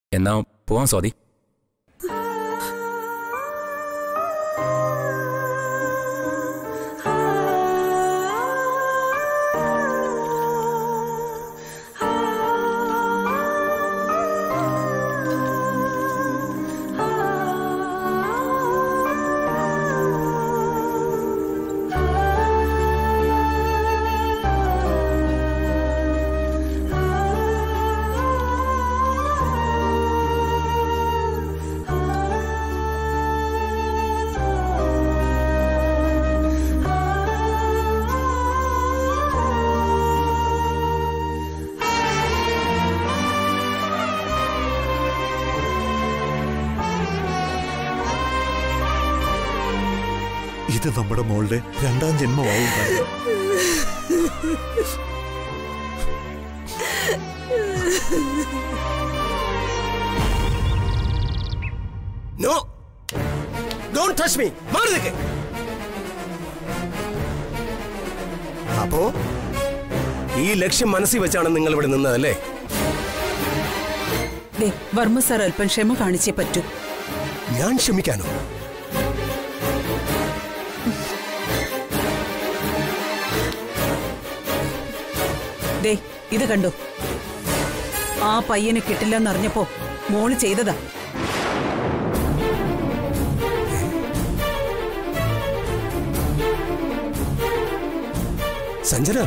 എന്നാ പോവാൻ സ്വാതി ഇത് നമ്മുടെ മോളുടെ രണ്ടാം ജന്മമാവും നോ ഡോണ്ട് ടച്ച് മീ മാറി നിൽക്ക് അപ്പോ ഈ ലക്ഷ്യം മനസ്സിൽ വെച്ചാണ് നിങ്ങൾ ഇവിടെ നിന്നതല്ലേ ദേ വർമ്മ സാർ അല്പം ക്ഷമ കാണിച്ചേ പറ്റൂ ഞാൻ ക്ഷമിക്കാനോ ദേ ഇത് കണ്ടോ ആ പയ്യനെ കിട്ടില്ലെന്നറിഞ്ഞപ്പോ മോള് ചെയ്തതാ സഞ്ജന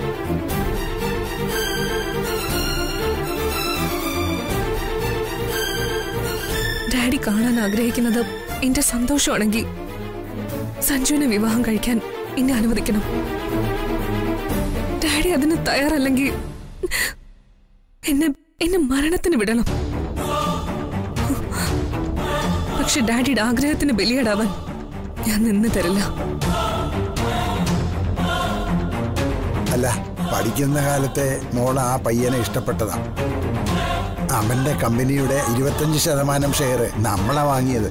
ഡാഡി കാണാൻ ആഗ്രഹിക്കുന്നത് എന്റെ സന്തോഷമാണെങ്കിൽ സഞ്ജുവിനെ വിവാഹം കഴിക്കാൻ എന്നെ അനുവദിക്കണം ഡാഡി അതിന് തയ്യാറല്ലെങ്കിൽ എന്നെ എന്നെ മരണത്തിന് വിടണം പക്ഷെ ഡാഡിയുടെ ആഗ്രഹത്തിന് ബലിയേടാവാൻ ഞാൻ നിന്ന് തരില്ല അല്ല പഠിക്കുന്ന കാലത്തെ മോൾ ആ പയ്യനെ ഇഷ്ടപ്പെട്ടതാ അവന്റെ കമ്പനിയുടെ ഇരുപത്തഞ്ച് ശതമാനം ഷെയർ നമ്മളാ വാങ്ങിയത്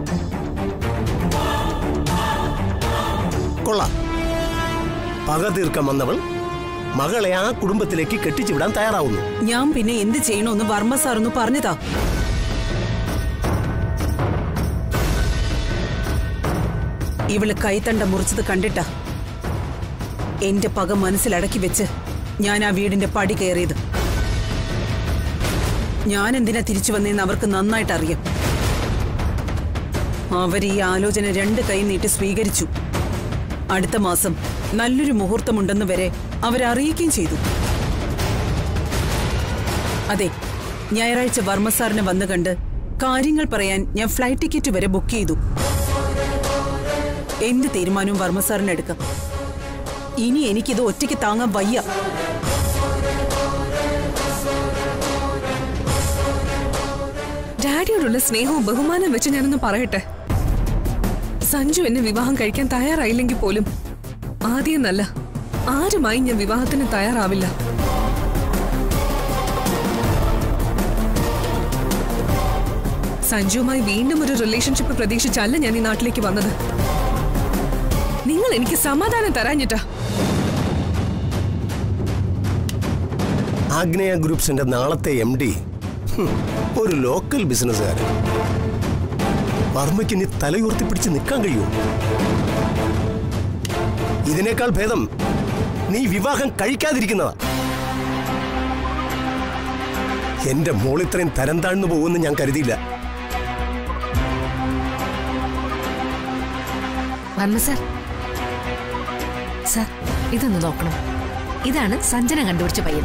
കൊള്ളാം പക തീർക്കാൻ വന്നവൾ മകളെ ആ കുടുംബത്തിലേക്ക് കെട്ടിച്ചു വിടാൻ തയ്യാറാവുന്നു ഞാൻ പിന്നെ എന്ത് ചെയ്യണമെന്ന് വർമ്മ സാർ ഒന്ന് പറഞ്ഞതാ ഇവള് കൈത്തണ്ട മുറിച്ചത് കണ്ടിട്ടാ എന്റെ പക മനസ്സിലടക്കി വെച്ച് ഞാൻ ആ വീടിന്റെ പടി കയറിയത് ഞാൻ എന്തിനാ തിരിച്ചു വന്നേന്ന് അവർക്ക് നന്നായിട്ട് അറിയാം അവർ ഈ ആലോചന രണ്ട് കൈ നീട്ടി സ്വീകരിച്ചു അടുത്ത മാസം നല്ലൊരു മുഹൂർത്തമുണ്ടെന്ന് വരെ അവരറിയിക്കുകയും ചെയ്തു അതെ ഞായറാഴ്ച വർമ്മ സാറിനെ വന്നു കണ്ട് കാര്യങ്ങൾ പറയാൻ ഞാൻ ഫ്ലൈറ്റ് ടിക്കറ്റ് വരെ ബുക്ക് ചെയ്തു എന്ത് തീരുമാനവും വർമ്മ സാറിന് എടുക്കാം ഇനി എനിക്കിത് ഒറ്റയ്ക്ക് താങ്ങാൻ വയ്യ ഡാഡിയോടുള്ള സ്നേഹവും ബഹുമാനം വെച്ച് ഞാനൊന്ന് പറയട്ടെ സഞ്ജു എന്നെ വിവാഹം കഴിക്കാൻ തയ്യാറായില്ലെങ്കിൽ പോലും ആദ്യം നല്ല ആരുമായി ഞാൻ വിവാഹത്തിന് തയ്യാറാവില്ല സഞ്ജുവുമായി വീണ്ടും ഒരു റിലേഷൻഷിപ്പ് പ്രതീക്ഷിച്ചല്ല ഞാൻ ഈ നാട്ടിലേക്ക് വന്നത് നിങ്ങൾ എനിക്ക് സമാധാനം തരാഞ്ഞിട്ടാ ആഗ്നേയ ഗ്രൂപ്പ്സിന്റെ നാളത്തെ എം ഡി ഒരു ലോക്കൽ ബിസിനസ്സുകാരൻ വർമ്മയ്ക്ക് ഇനി തലയുയർത്തി പിടിച്ച് നിൽക്കാൻ കഴിയൂ ഇതിനേക്കാൾ ഭേദം നീ വിവാഹം കഴിക്കാതിരിക്കുന്നതാ എന്റെ മോൾ ഇത്രയും തരം താഴ്ന്നു പോകുമെന്ന് ഞാൻ കരുതിയില്ല വർമ്മ സാർ സാർ ഇതൊന്ന് നോക്കണം ഇതാണ് സഞ്ജന കണ്ടുപിടിച്ച പയ്യൻ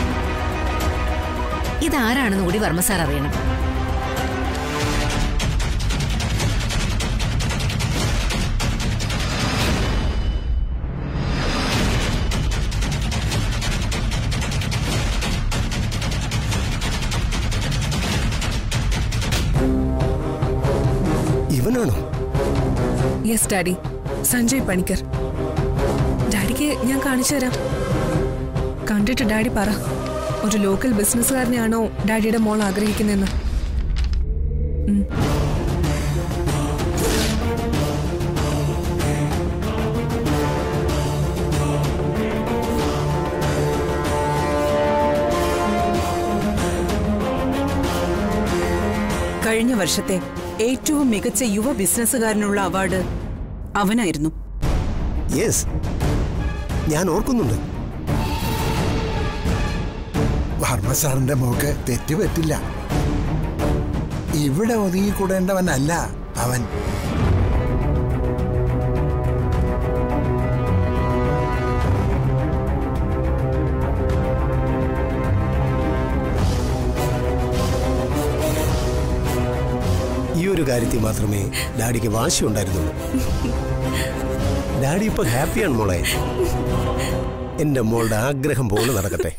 ഇതാരാണെന്ന് കൂടി വർമ്മ സാർ അറിയണം ഇവനാണോ യെസ് ഡാഡി സഞ്ജയ് പണിക്കർ ഡാഡിക്ക് ഞാൻ കാണിച്ചു തരാം കണ്ടിട്ട് ഡാഡി പറ ഒരു ലോക്കൽ ബിസിനസ്സുകാരനെയാണോ ഡാഡിയുടെ മോൾ ആഗ്രഹിക്കുന്നതെന്ന് ഉം. കഴിഞ്ഞ വർഷത്തെ ഏറ്റവും മികച്ച യുവ ബിസിനസ്സുകാരനുള്ള അവാർഡ് അവനായിരുന്നു യെസ് ഞാൻ ഓർക്കുന്നുണ്ട് വർമ്മ സാറിന്റെ മോക്ക് തെറ്റ് പറ്റില്ല ഇവിടെ ഒതുങ്ങിക്കൂടേണ്ടവനല്ല അവൻ ഈ ഒരു കാര്യത്തിൽ മാത്രമേ ഡാഡിക്ക് വാശി ഉണ്ടായിരുന്നുള്ളൂ ഡാഡി ഇപ്പൊ ഹാപ്പിയാണ് മോളെ എന്റെ മോളുടെ ആഗ്രഹം പോലെ നടക്കട്ടെ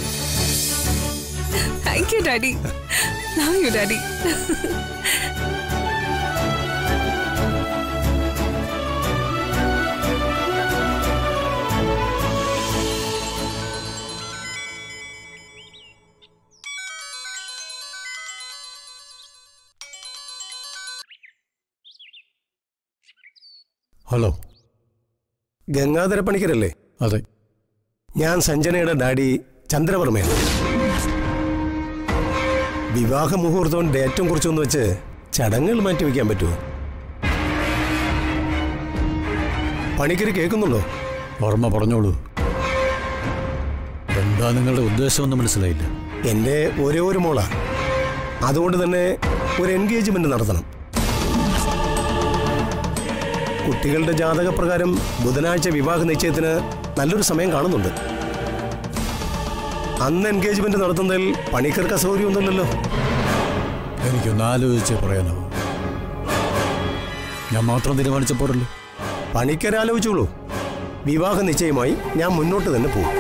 thank you daddy love you daddy hello Gangadhara പണിക്കരല്ലേ അതെ ഞാൻ സഞ്ജനയുടെ ഡാഡി ചന്ദ്രവർമ്മയാണ് വിവാഹ മുഹൂർത്തവും ഡേറ്റും കുറിച്ചൊന്ന് വെച്ച് ചടങ്ങുകൾ മാറ്റി വയ്ക്കാൻ പറ്റുമോ പണിക്കര് കേൾക്കുന്നുണ്ടോ ഓർമ്മ പറഞ്ഞോളൂ എന്താ നിങ്ങളുടെ ഉദ്ദേശമെന്ന് മനസ്സിലായില്ല എൻ്റെ ഒരേ ഒരു മോളാ അതുകൊണ്ട് തന്നെ ഒരു എൻഗേജ്മെന്റ് നടത്തണം കുട്ടികളുടെ ജാതകപ്രകാരം ബുധനാഴ്ച വിവാഹ നിശ്ചയത്തിന് നല്ലൊരു സമയം കാണുന്നുണ്ട് അന്ന് എൻഗേജ്മെന്റ് നടത്തുന്നതിൽ പണിക്കർക്ക് അസൗകര്യമൊന്നുമില്ലല്ലോ എനിക്കൊന്ന് ആലോചിച്ചേ പറയാനാവും ഞാൻ മാത്രം തീരുമാനിച്ചപ്പോഴല്ലോ പണിക്കരാലോചിച്ചോളൂ വിവാഹ നിശ്ചയമായി ഞാൻ മുന്നോട്ട് തന്നെ പോകും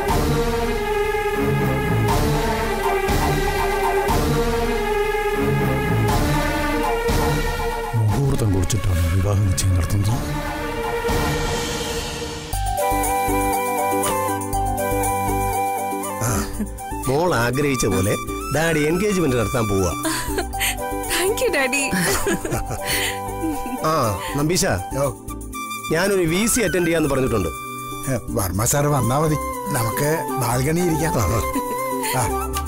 മുഹൂർത്തം കുറിച്ചിട്ടാണ് വിവാഹ നിശ്ചയം നടത്തുന്നത് മോൾ ആഗ്രഹിച്ച പോലെ ഡാഡി എൻഗേജ്മെന്റ് നടത്താൻ പോവുക താങ്ക് യു ഡാഡി ആ നമ്പീശ ഓ ഞാനൊരു വി സി അറ്റൻഡ് ചെയ്യാന്ന് പറഞ്ഞിട്ടുണ്ട് ഏ, വർമ്മ സാറ് വന്നാ മതി നമുക്ക് ബാൽക്കണി ഇരിക്കാം ആ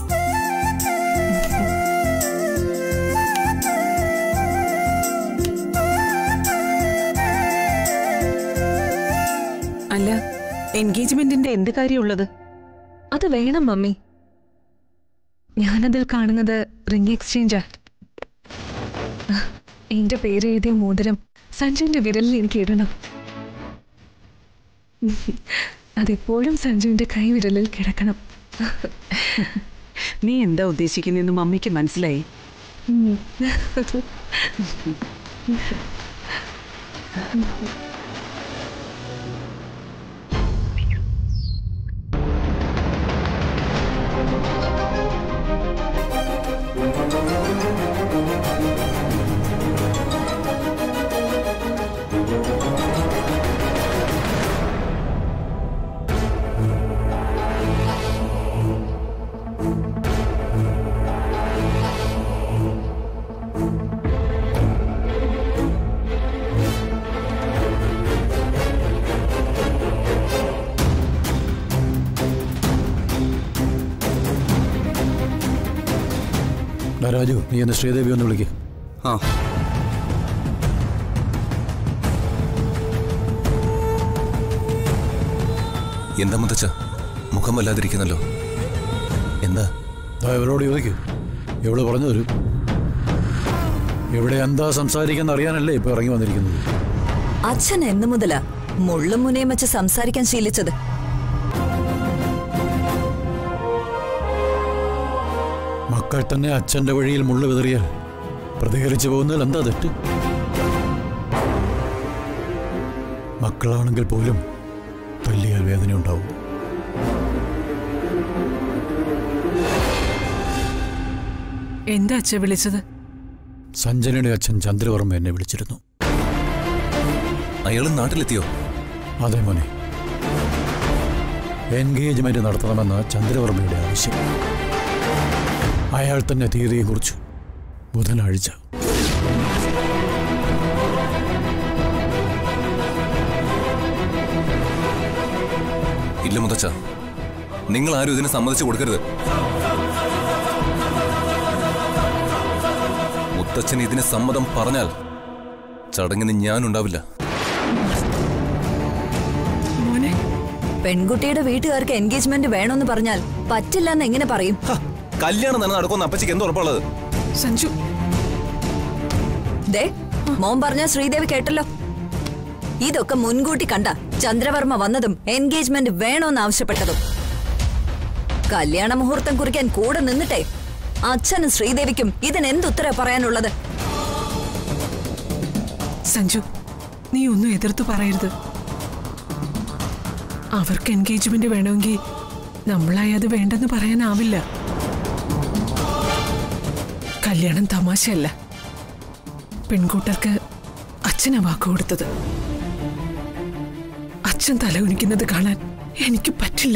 അല്ല എൻഗേജ്മെന്റിന്റെ എന്ത് കാര്യമുള്ളത് അത് വേണം മമ്മി ഞാനതിൽ കാണുന്നത് റിംഗ് എക്സ്ചേഞ്ചാ എന്റെ പേര് എഴുതിയ മോതിരം സഞ്ജുവിന്റെ വിരലിൽ എനിക്ക് ഇടണം അതെപ്പോഴും സഞ്ജുവിന്റെ കൈ വിരലിൽ കിടക്കണം നീ എന്താ ഉദ്ദേശിക്കുന്നതെന്ന് മമ്മിക്ക് മനസ്സിലായി ഉം. ഡാ രാജു നീ എന്നെ ശ്രീദേവി ഒന്ന് വിളിക്ക് ആ എന്താ മുത്തച്ഛ മുഖം വല്ലാതിരിക്കുന്നല്ലോ എന്താ ദാ ഇവരോട് ചോദിക്കൂ എവള് പറഞ്ഞു തരും ഇവിടെ എന്താ സംസാരിക്കുന്ന അറിയാനല്ലേ ഇപ്പൊ ഇറങ്ങി വന്നിരിക്കുന്നത് അച്ഛൻ എന്നു മുതലാ മുള്ളും മുനയും വെച്ച് സംസാരിക്കാൻ ശീലിച്ചത് മക്കൾ തന്നെ അച്ഛന്റെ വഴിയിൽ മുള്ളു വിതറിയാൽ പ്രതികരിച്ചു പോകുന്നതിൽ എന്താ തെറ്റ് മക്കളാണെങ്കിൽ പോലും തല്ലിയാൽ വേദന ഉണ്ടാവും എന്താ അച്ഛ വിളിച്ചത് സഞ്ജനയുടെ അച്ഛൻ ചന്ദ്രവർമ്മ എന്നെ വിളിച്ചിരുന്നു അയാൾ നാട്ടിലെത്തിയോ അതെ മോനെ എൻഗേജ്മെന്റ് നടത്തണമെന്ന ചന്ദ്രവർമ്മയുടെ ആവശ്യം അയാൾ തന്നെ തീയതിയെക്കുറിച്ച് ബുധനാഴ്ച ഇല്ല മുത്തച്ഛ നിങ്ങൾ ആരും ഇതിന് സമ്മതിച്ചു കൊടുക്കരുത് മുത്തച്ഛൻ ഇതിന് സമ്മതം പറഞ്ഞാൽ ചടങ്ങിന് ഞാനുണ്ടാവില്ല മോനെ പെൺകുട്ടിയുടെ വീട്ടുകാർക്ക് എൻഗേജ്മെന്റ് വേണമെന്ന് പറഞ്ഞാൽ പറ്റില്ലെന്ന് എങ്ങനെ പറയും ഹ, കല്യാണം തന്നെ നടക്കുമെന്ന് അപ്പച്ചിക്ക് എന്ത് ഉറപ്പുള്ളത് സഞ്ജു ദേ മോൻ പറഞ്ഞ ശ്രീദേവി കേട്ടല്ലോ ഇതൊക്കെ മുൻകൂട്ടി കണ്ട ചന്ദ്രവർമ്മ വന്നതും എൻഗേജ്മെന്റ് വേണോന്ന് ആവശ്യപ്പെട്ടതും കല്യാണ മുഹൂർത്തം കുറിക്കാൻ കൂടെ നിന്നിട്ടെ അച്ഛനും ശ്രീദേവിക്കും ഇതിനെന്തുത്തര പറയാനുള്ളത് സഞ്ജു നീ ഒന്നും എതിർത്ത് പറയരുത് അവർക്ക് എൻഗേജ്മെന്റ് വേണമെങ്കിൽ നമ്മളായി അത് വേണ്ടെന്ന് പറയാനാവില്ല കല്യാണം തമാശയല്ല പെൺകൂട്ടർക്ക് അച്ഛനാ വാക്ക് കൊടുത്തത് അച്ഛൻ തലകുനിക്കുന്നത് കാണാൻ എനിക്ക് പറ്റില്ല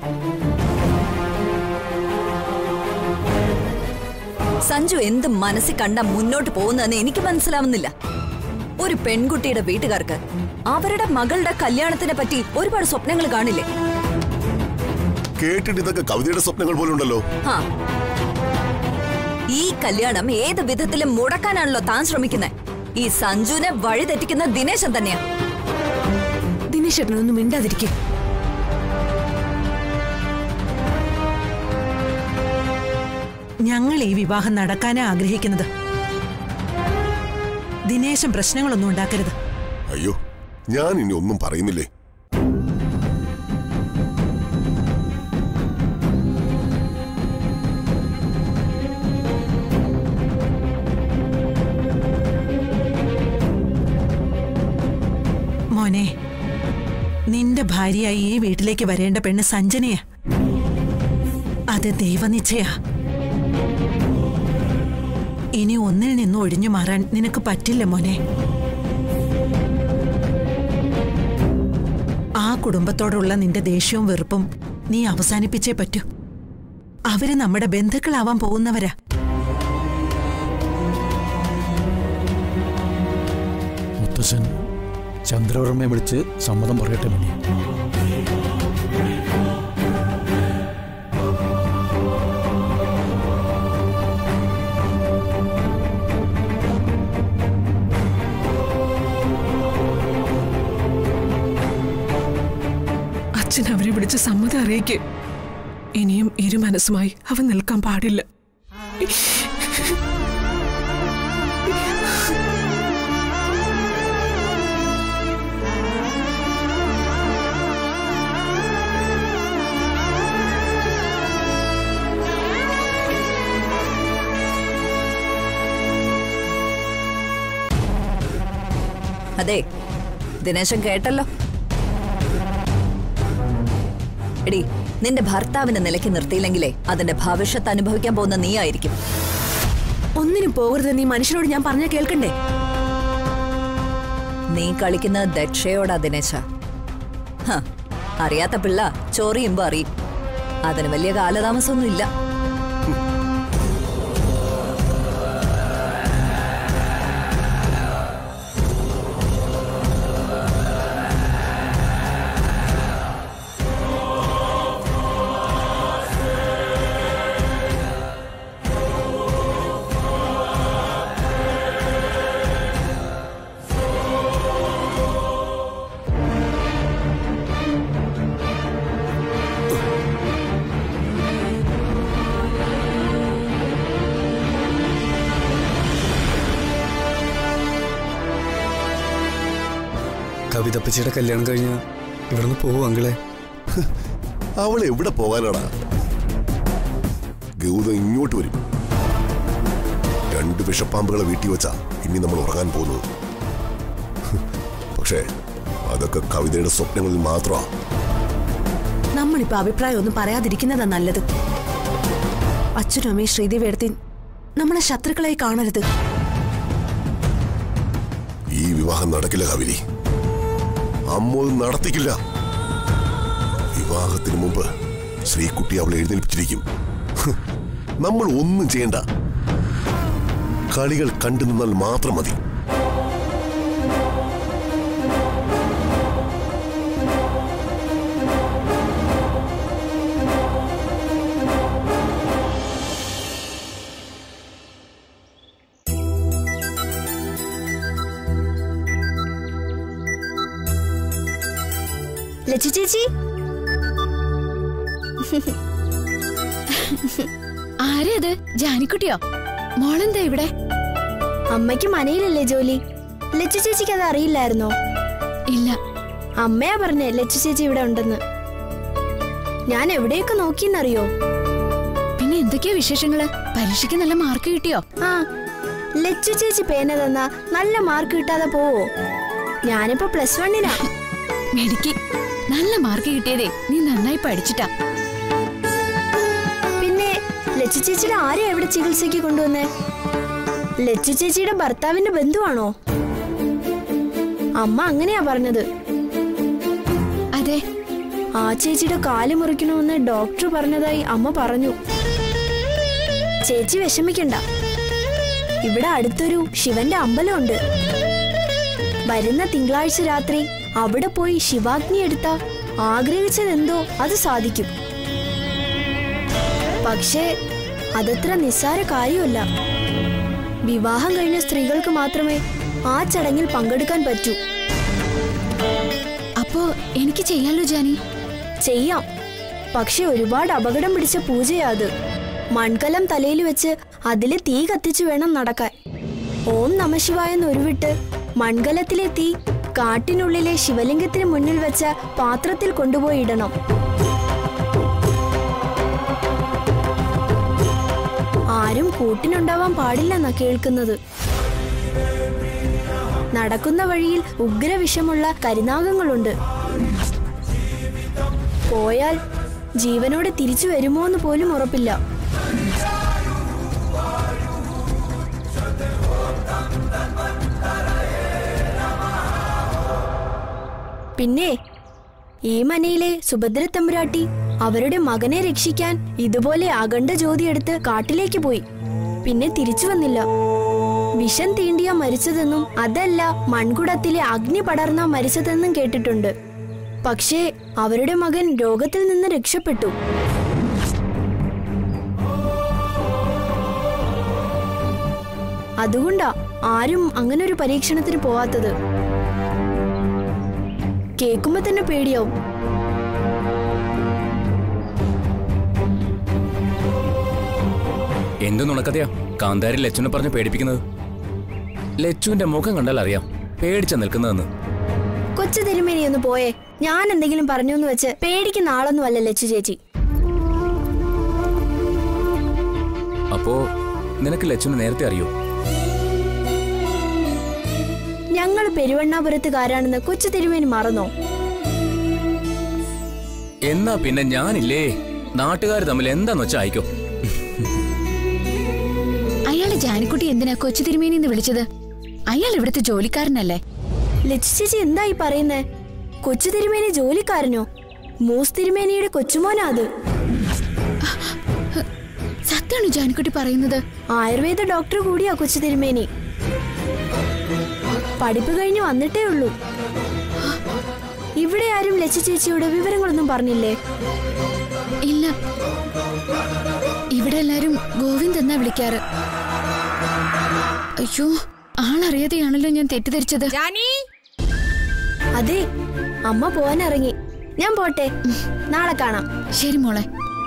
സഞ്ജു എന്ത് മനസ്സിൽ കണ്ട മുന്നോട്ട് പോകുന്നതെന്ന് എനിക്ക് മനസ്സിലാവുന്നില്ല ഒരു പെൺകുട്ടിയുടെ വീട്ടുകാർക്ക് അവരുടെ മകളുടെ കല്യാണത്തിനെ പറ്റി ഒരുപാട് സ്വപ്നങ്ങൾ കാണില്ലേ കേട്ടിട്ട് ഇതൊക്കെ കവിതയുടെ സ്വപ്നങ്ങൾ പോലെ ഉണ്ടല്ലോ ഹാ. ഈ കല്യാണം ഏത് വിധത്തിലും മുടക്കാനാണല്ലോ താൻ ശ്രമിക്കുന്നത് ഈ സഞ്ജുവിനെ വഴിതെറ്റിക്കുന്ന ദിനേശൻ തന്നെയാ ദിനേശ് ഏട്ടനൊന്നും മിണ്ടാതിരിക്കും ഞങ്ങൾ ഈ വിവാഹം നടക്കാനാ ആഗ്രഹിക്കുന്നത് ദിനേശം പ്രശ്നങ്ങളൊന്നും ഉണ്ടാക്കരുത് അയ്യോ ഞാൻ ഇനി ഒന്നും പറയുന്നില്ലേ മോനെ നിന്റെ ഭാര്യയായി ഈ വീട്ടിലേക്ക് വരേണ്ട പെണ്ണ് സഞ്ജനയാ അത് ദൈവനിശ്ചയാ ഇനി ഒന്നിൽ നിന്നും ഒഴിഞ്ഞു മാറാൻ നിനക്ക് പറ്റില്ല മോനെ ആ കുടുംബത്തോടുള്ള നിന്റെ ദേഷ്യവും വെറുപ്പും നീ അവസാനിപ്പിച്ചേ പറ്റൂ അവര് നമ്മുടെ ബന്ധുക്കളാവാൻ പോകുന്നവരാ മുത്തശ്ശൻ ചന്ദ്രവർമ്മയെ വിളിച്ച് സമ്മതം പറയട്ടെ മണി അച്ഛൻ അവരെ വിളിച്ച് സമ്മതം അറിയിക്ക് ഇനിയും ഇരു മനസ്സുമായി അവൻ നിൽക്കാൻ പാടില്ല അതെ ദിനേശൻ കേട്ടല്ലോ എടി നിന്റെ ഭർത്താവിന്റെ നിലയ്ക്ക് നിർത്തിയില്ലെങ്കിലേ അതിന്റെ ഭവിഷ്യത്ത് അനുഭവിക്കാൻ പോകുന്ന നീ ആയിരിക്കും ഒന്നിനും പോകരുത് നീ മനുഷ്യനോട് ഞാൻ പറഞ്ഞ കേൾക്കണ്ടേ നീ കളിക്കുന്നത് ദക്ഷയോടാ ദിനേശ ഹ, അറിയാത്ത പിള്ള ചോറിയുമ്പോ അറിയും അതിന് വലിയ കാലതാമസമൊന്നും ഇല്ല കവിതപ്പച്ചിയുടെ കല്യാണം കഴിഞ്ഞ ഇവിടുന്ന് പോവും അങ്കിളെ അവൾ എവിടെ പോകാനാടാ ഗൗതം ഇങ്ങോട്ട് വരും രണ്ട് വിഷപ്പാമ്പുകളെ വീട്ടിൽ വെച്ചാ ഇനി നമ്മൾ ഉറങ്ങാൻ പോകുന്നത് പക്ഷേ അതൊക്കെ കവിതയുടെ സ്വപ്നങ്ങളിൽ മാത്രമാ നമ്മളിപ്പോ അഭിപ്രായം ഒന്നും പറയാതിരിക്കുന്നതാ നല്ലത് അച്ഛനും അമ്മയും ശ്രീദേവി എടുത്തി നമ്മളെ ശത്രുക്കളായി കാണരുത് ഈ വിവാഹം നടക്കില്ല കവിരി അമ്മ ഇത് നടത്തിക്കില്ല വിവാഹത്തിന് മുമ്പ് ശ്രീകുട്ടി അവളെ എഴുന്നേൽപ്പിച്ചിരിക്കും ഹ്, നമ്മൾ ഒന്നും ചെയ്യണ്ട കളികൾ കണ്ടു നിന്നാൽ മാത്രം മതി ലച്ചു ചേച്ചി ആരത് ജാനിക്കുട്ടിയോ മോളെന്താ ഇവിടെ അമ്മയ്ക്ക് മനയിലല്ലേ ജോലി ലച്ചു ചേച്ചിക്ക് അത് അറിയില്ലായിരുന്നോ ഇല്ല അമ്മയാ പറഞ്ഞേ ലച്ചു ചേച്ചി ഇവിടെ ഉണ്ടെന്ന് ഞാൻ എവിടെയൊക്കെ നോക്കിയെന്നറിയോ പിന്നെ എന്തൊക്കെയാ വിശേഷങ്ങള് പരീക്ഷയ്ക്ക് നല്ല മാർക്ക് കിട്ടിയോ ആ ലച്ചു ചേച്ചി പേന തന്നാ നല്ല മാർക്ക് കിട്ടാതെ പോവോ ഞാനിപ്പോ പ്ലസ് വണ്ണിനാ മെഡിക്ക് നല്ല മാർക്ക് കിട്ടിയതേ നീ നന്നായി പഠിച്ചിട്ടാ പിന്നെ ലച്ചു ചേച്ചിയുടെ ആരെയാ ഇവിടെ ചികിത്സയ്ക്ക് കൊണ്ടുവന്നേ ലച്ചു ചേച്ചിയുടെ ഭർത്താവിന്റെ ബന്ധുവാണോ അമ്മ അങ്ങനെയാ പറഞ്ഞത് അതെ ആ ചേച്ചിയുടെ കാല് മുറിക്കണമെന്ന് ഡോക്ടർ പറഞ്ഞതായി അമ്മ പറഞ്ഞു ചേച്ചി വിഷമിക്കണ്ട ഇവിടെ അടുത്തൊരു ശിവന്റെ അമ്പലമുണ്ട് വരുന്ന തിങ്കളാഴ്ച രാത്രി അവിടെ പോയി ശിവാഗ്നി എടുത്ത ആഗ്രഹിച്ചതെന്തോ അത് സാധിക്കും പക്ഷേ അതത്ര നിസ്സാര കാര്യമല്ല വിവാഹം കഴിഞ്ഞ സ്ത്രീകൾക്ക് മാത്രമേ ആ ചടങ്ങിൽ പങ്കെടുക്കാൻ പറ്റൂ അപ്പോ എനിക്ക് ചെയ്യാലോ ജാനി ചെയ്യാം പക്ഷെ ഒരുപാട് അപകടം പിടിച്ച പൂജയാ അത് മൺകലം തലയിൽ വെച്ച് അതില് തീ കത്തിച്ചു വേണം നടക്കാൻ ഓം നമശിവായ ഉരുവിട്ട് മൺകലത്തിലെ തീ കാട്ടിനുള്ളിലെ ശിവലിംഗത്തിന് മുന്നിൽ വെച്ച പാത്രത്തിൽ കൊണ്ടുപോയി ഇടണം ആരും കൂട്ടിനുണ്ടാവാൻ പാടില്ലെന്നാ കേൾക്കുന്നത് നടക്കുന്ന വഴിയിൽ ഉഗ്രവിഷമുള്ള കരിനാഗങ്ങളുണ്ട് പോയാൽ ജീവനോടെ തിരിച്ചു വരുമോ എന്ന് പോലും ഉറപ്പില്ല പിന്നെ ഈ മനയിലെ സുഭദ്ര തമ്പുരാട്ടി അവരുടെ മകനെ രക്ഷിക്കാൻ ഇതുപോലെ അഖണ്ഡ ജ്യോതിയെടുത്ത് കാട്ടിലേക്ക് പോയി പിന്നെ തിരിച്ചു വന്നില്ല വിഷം തീണ്ടിയാ മരിച്ചതെന്നും അതല്ല മൺകുടത്തിലെ അഗ്നി പടർന്നാ മരിച്ചതെന്നും കേട്ടിട്ടുണ്ട് പക്ഷേ അവരുടെ മകൻ രോഗത്തിൽ നിന്ന് രക്ഷപ്പെട്ടു അതുകൊണ്ടാ ആരും അങ്ങനെ ഒരു പരീക്ഷണത്തിന് പോവാത്തത് കേൾക്കുമ്പോ തന്നെ പേടിയാവും എന്ത് നുണക്കഥയാ കാന്താരി ലച്ചുനെ പറഞ്ഞ് പേടിപ്പിക്കുന്നത് ലച്ചുവിന്റെ മുഖം കണ്ടാൽ അറിയാം പേടിച്ച നിൽക്കുന്നതെന്ന് കൊച്ചു തിരുമേനി ഒന്ന് പോയേ ഞാൻ എന്തെങ്കിലും പറഞ്ഞു എന്ന് വെച്ച് പേടിക്കുന്ന ആളൊന്നും അല്ല ലച്ചു ചേച്ചി അപ്പോ നിനക്ക് ലച്ചുനെ നേരത്തെ അറിയോ ഞങ്ങൾ പെരുവണ്ണാപുരത്തുകാരാണെന്ന് കൊച്ചു തിരുമേനി മറന്നോ എന്നാ പിന്നെ ഞാനില്ലേ നാട്ടുകാർ തമ്മിൽ എന്താന്ന് വെച്ചാ അയക്കോ അയാള് ജാനിക്കുട്ടി എന്തിനാ കൊച്ചു തിരുമേനി എന്ന് വിളിച്ചത് അയാൾ ഇവിടുത്തെ ജോലിക്കാരനല്ലേ ലച്ചു ചേച്ചി എന്തായി പറയുന്നേ കൊച്ചു തിരുമേനി ജോലിക്കാരനോ മൂസ് തിരുമേനിയുടെ കൊച്ചുമോനാ അത് സത്യമാണോ ജാനിക്കുട്ടി പറയുന്നത് ആയുർവേദ ഡോക്ടർ കൂടിയാ കൊച്ചു തിരുമേനി പഠിപ്പ് കഴിഞ്ഞ് വന്നിട്ടേ ഉള്ളൂ ഇവിടെ ആരും ലച്ചു ചേച്ചിയോട് വിവരങ്ങളൊന്നും പറഞ്ഞില്ലേ ഇല്ല ഇവിടെ എല്ലാരും ഗോവിന്ദ് എന്നാ വിളിക്കാറ് അയ്യോ ആളറിയാതെയാണല്ലോ ഞാൻ തെറ്റിദ്ധരിച്ചത് അതെ അമ്മ പോവാനിറങ്ങി ഞാൻ പോട്ടെ നാളെ കാണാം ശരി മോളെ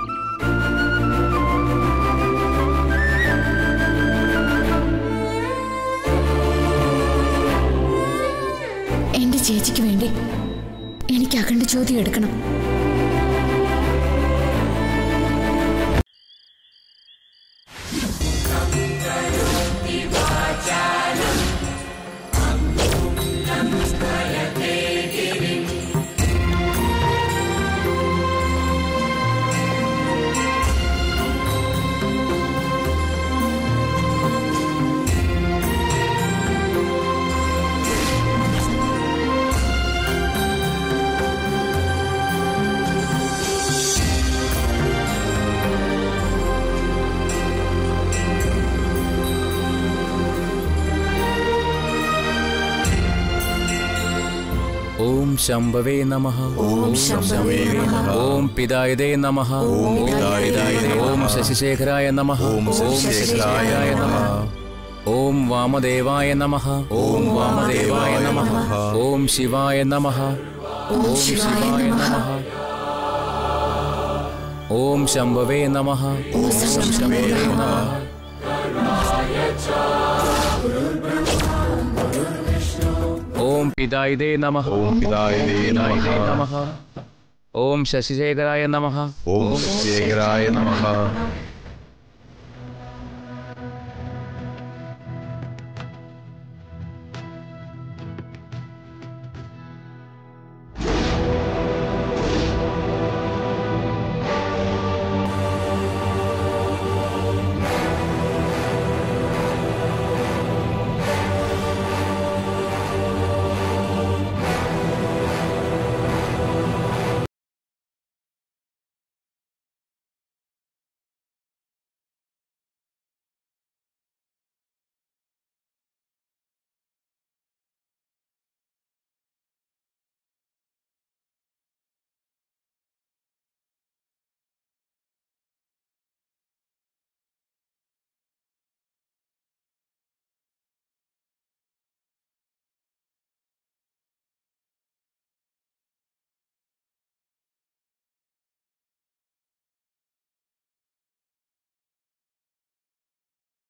എന്റെ ചേച്ചിക്ക് വേണ്ടി എനിക്ക് അഖണ്ഡ ചോദ്യം എടുക്കണം ഓം ശംഭവേ നമഃ ഓം ശംഭവേ നമഃ. ഓം പിതായതേ നമഃ ഓം പിതായതേ നമഃ. ഓം ശശിശേഖരായ നമഃ ഓം ശശിശേഖരായ നമഃ. ഓം വാമദേവായ നമഃ ഓം വാമദേവായ നമഃ. ഓം ശിവായ നമഃ ഓം ശിവായ നമഃ ഓം ശംഭവേ നമഃ ഓം ശംഭവേ നമഃ ഓം പിതായിതേ നമഃ ഓം പിതായിതേ നമഃ ഓം ശശിശേഖരായ നമഃ ഓം ശേഖരായ നമഃ